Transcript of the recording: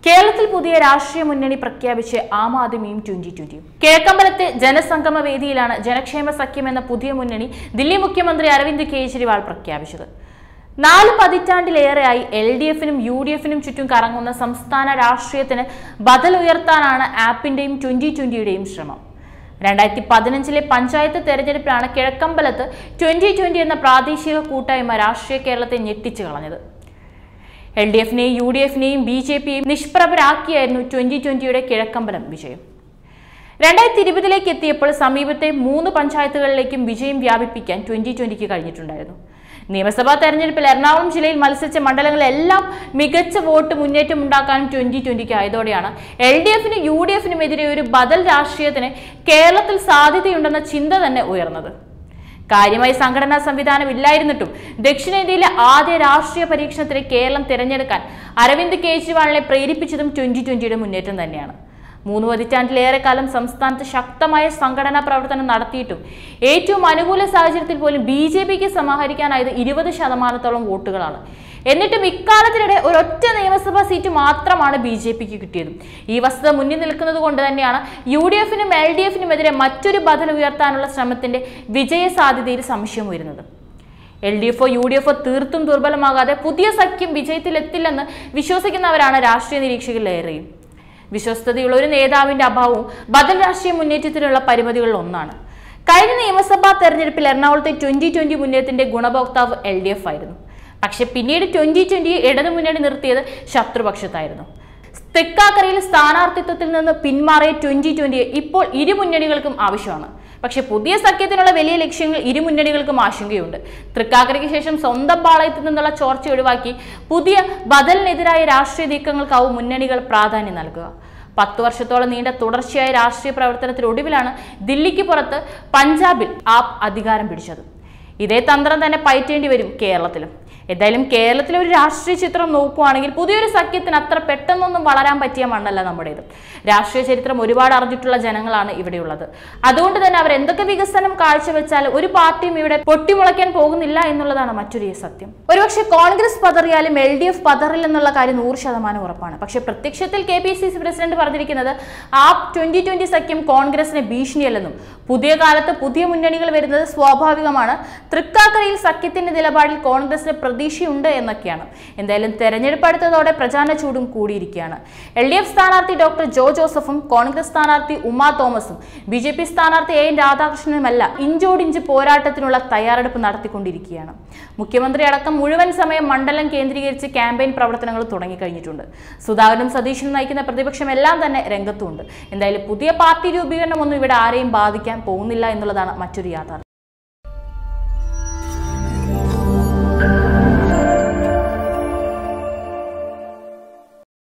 കേരളത്തിൽ പുതിയ രാഷ്ട്രീയ മുന്നണി പ്രഖ്യാപിച്ച് ആം ആദ്മിയും ട്വന്റി ട്വന്റിയും കിഴക്കമ്പലത്തെ ജനസംഗമ വേദിയിലാണ് ജനക്ഷേമ സഖ്യം എന്ന പുതിയ മുന്നണി ദില്ലി മുഖ്യമന്ത്രി അരവിന്ദ് കെജ്രിവാൾ പ്രഖ്യാപിച്ചത് നാല് പതിറ്റാണ്ടിലേറെയായി എൽ ഡി എഫിനും യു ഡി എഫിനും ചുറ്റും കറങ്ങുന്ന സംസ്ഥാന രാഷ്ട്രീയത്തിന് ബദൽ ഉയർത്താനാണ് ആപ്പിന്റെയും ട്വന്റി ട്വന്റിയുടെയും ശ്രമം രണ്ടായിരത്തി പതിനഞ്ചിലെ പഞ്ചായത്ത് തെരഞ്ഞെടുപ്പിലാണ് കിഴക്കമ്പലത്ത് ട്വന്റി ട്വന്റി എന്ന പ്രാദേശിക കൂട്ടായ്മ രാഷ്ട്രീയ കേരളത്തെ ഞെട്ടിച്ചു കളഞ്ഞത് എൽ ഡി എഫിനെയും യു ഡി എഫിനെയും ബി ജെ പിയെയും നിഷ്പ്രഭരാക്കിയായിരുന്നു ട്വന്റി ട്വന്റിയുടെ കിഴക്കമ്പലം വിജയം രണ്ടായിരത്തി ഇരുപതിലേക്ക് എത്തിയപ്പോൾ സമീപത്തെ മൂന്ന് പഞ്ചായത്തുകളിലേക്കും വിജയം വ്യാപിപ്പിക്കാൻ ട്വന്റി ട്വന്റിക്ക് കഴിഞ്ഞിട്ടുണ്ടായിരുന്നു നിയമസഭാ തെരഞ്ഞെടുപ്പിൽ എറണാകുളം ജില്ലയിൽ മത്സരിച്ച മണ്ഡലങ്ങളെല്ലാം മികച്ച വോട്ട് മുന്നേറ്റം ഉണ്ടാക്കാനും ട്വന്റി ട്വന്റിക്ക് ആയതോടെയാണ് എൽ ഡി എഫിനും യു ഡി എഫിനും എതിരെ ഒരു ബദൽ രാഷ്ട്രീയത്തിന് കേരളത്തിൽ സാധ്യതയുണ്ടെന്ന ചിന്ത തന്നെ ഉയർന്നത് കാര്യമായി സംഘടനാ സംവിധാനം ഇല്ലായിരുന്നിട്ടും ദക്ഷിണേന്ത്യയിലെ ആദ്യ രാഷ്ട്രീയ പരീക്ഷണത്തിന് കേരളം തിരഞ്ഞെടുക്കാൻ അരവിന്ദ് കെജ്രിവാളിനെ പ്രേരിപ്പിച്ചതും ട്വന്റി ട്വന്റിയുടെ മുന്നേറ്റം തന്നെയാണ് മൂന്ന് പതിറ്റാണ്ടിലേറെ കാലം സംസ്ഥാനത്ത് ശക്തമായ സംഘടനാ പ്രവർത്തനം നടത്തിയിട്ടും ഏറ്റവും അനുകൂല സാഹചര്യത്തിൽ പോലും ബി ജെ പിക്ക് സമാഹരിക്കാനായത് ഇരുപത് ശതമാനത്തോളം വോട്ടുകളാണ് എന്നിട്ടും ഇക്കാലത്തിനിടെ ഒരൊറ്റ നിയമസഭാ സീറ്റ് മാത്രമാണ് ബി ജെ പിക്ക് കിട്ടിയത് ഈ വസ്തുത മുന്നിൽ നിൽക്കുന്നത് കൊണ്ട് തന്നെയാണ് യു ഡി എഫിനും എൽ ഡി എഫിനുമെതിരെ മറ്റൊരു ബദൽ ഉയർത്താനുള്ള ശ്രമത്തിന്റെ വിജയ സാധ്യതയിൽ സംശയം വരുന്നത് എൽ ഡി എഫോ യു ഡി എഫോ തീർത്തും ദുർബലമാകാതെ പുതിയ സഖ്യം വിജയത്തിലെത്തില്ലെന്ന് വിശ്വസിക്കുന്നവരാണ് രാഷ്ട്രീയ നിരീക്ഷകരിലേറെയും വിശ്വസ്തതയുള്ള ഒരു നേതാവിന്റെ അഭാവവും ബദൽ രാഷ്ട്രീയ മുന്നേറ്റത്തിനുള്ള പരിമിതികളിൽ ഒന്നാണ് കഴിഞ്ഞ നിയമസഭാ തെരഞ്ഞെടുപ്പിൽ എറണാകുളത്തെ ട്വന്റി ട്വന്റി മുന്നേറ്റത്തിന്റെ ഗുണഭോക്താവ് എൽ ഡി എഫ് ആയിരുന്നു പക്ഷെ പിന്നീട് ട്വന്റി ട്വന്റി ഇടതു മുന്നണി നിർത്തിയത് ശത്രുപക്ഷത്തായിരുന്നു തെക്കാക്കരയിൽ സ്ഥാനാർത്ഥിത്വത്തിൽ നിന്ന് പിന്മാറിയ ട്വന്റി ട്വന്റിയെ ഇപ്പോൾ ഇരു മുന്നണികൾക്കും ആവശ്യമാണ് പക്ഷെ പുതിയ സഖ്യത്തിനുള്ള വലിയ ലക്ഷ്യങ്ങൾ ഇരു മുന്നണികൾക്കും ആശങ്കയുണ്ട് തൃക്കാക്കരയ്ക്ക് ശേഷം സ്വന്തം പാളയത്തിൽ നിന്നുള്ള ചോർച്ച ഒഴിവാക്കി പുതിയ ബദലിനെതിരായ രാഷ്ട്രീയ നീക്കങ്ങൾക്കാവും മുന്നണികൾ പ്രാധാന്യം നൽകുക പത്തു വർഷത്തോളം നീണ്ട തുടർച്ചയായ രാഷ്ട്രീയ പ്രവർത്തനത്തിനൊടുവിലാണ് ദില്ലിക്ക് പുറത്ത് പഞ്ചാബിൽ ആപ്പ് അധികാരം പിടിച്ചത് ഇതേ തന്ത്രം തന്നെ പയറ്റേണ്ടി വരും കേരളത്തിലും എന്തായാലും കേരളത്തിലെ ഒരു രാഷ്ട്രീയ ചിത്രം നോക്കുകയാണെങ്കിൽ പുതിയൊരു സഖ്യത്തിന് അത്ര പെട്ടെന്നൊന്നും വളരാൻ പറ്റിയ മണ്ണല്ല നമ്മുടേത് രാഷ്ട്രീയ ചരിത്രം ഒരുപാട് അറിഞ്ഞിട്ടുള്ള ജനങ്ങളാണ് ഇവിടെയുള്ളത് അതുകൊണ്ട് തന്നെ അവർ എന്തൊക്കെ വികസനം കാഴ്ചവെച്ചാലും ഒരു പാർട്ടിയും ഇവിടെ പൊട്ടിമുളയ്ക്കാൻ പോകുന്നില്ല എന്നുള്ളതാണ് മറ്റൊരു സത്യം ഒരുപക്ഷെ കോൺഗ്രസ് പതറിയാലും എൽ ഡി എഫ് പതറില്ലെന്നുള്ള കാര്യം നൂറ് ശതമാനം ഉറപ്പാണ് പക്ഷേ പ്രത്യക്ഷത്തിൽ K P C C president പറഞ്ഞിരിക്കുന്നത് ആപ് ട്വന്റി ട്വന്റി സഖ്യം കോൺഗ്രസിന് ഭീഷണിയല്ലെന്നും പുതിയ കാലത്ത് പുതിയ മുന്നണികൾ വരുന്നത് സ്വാഭാവികമാണ് തൃക്കാക്കരയിൽ സഖ്യത്തിന്റെ നിലപാടിൽ കോൺഗ്രസിന് പ്രതീക്ഷയുണ്ട് എന്നൊക്കെയാണ് എന്തായാലും തെരഞ്ഞെടുപ്പ് അടുത്തതോടെ പ്രചാരണ ചൂടും കൂടിയിരിക്കുകയാണ് എൽ ഡി എഫ് സ്ഥാനാർത്ഥി ഡോക്ടർ ജോ ജോസഫും കോൺഗ്രസ് സ്ഥാനാർത്ഥി ഉമാ തോമസും ബി ജെ പി സ്ഥാനാർത്ഥി എ എൻ രാധാകൃഷ്ണനുമല്ല ഇഞ്ചോടിഞ്ച് പോരാട്ടത്തിനുള്ള തയ്യാറെടുപ്പ് നടത്തിക്കൊണ്ടിരിക്കുകയാണ് മുഖ്യമന്ത്രി അടക്കം മുഴുവൻ സമയം മണ്ഡലം കേന്ദ്രീകരിച്ച് ക്യാമ്പയിൻ പ്രവർത്തനങ്ങൾ തുടങ്ങിക്കഴിഞ്ഞിട്ടുണ്ട് സുധാകരനും സതീശനും നയിക്കുന്ന പ്രതിപക്ഷം എല്ലാം തന്നെ രംഗത്തുണ്ട് എന്തായാലും പുതിയ പാർട്ടി രൂപീകരണമൊന്നും ഇവിടെ ആരെയും ബാധിക്കാൻ പോകുന്നില്ല എന്നുള്ളതാണ് മറ്റൊരു യാഥാർത്ഥ്യം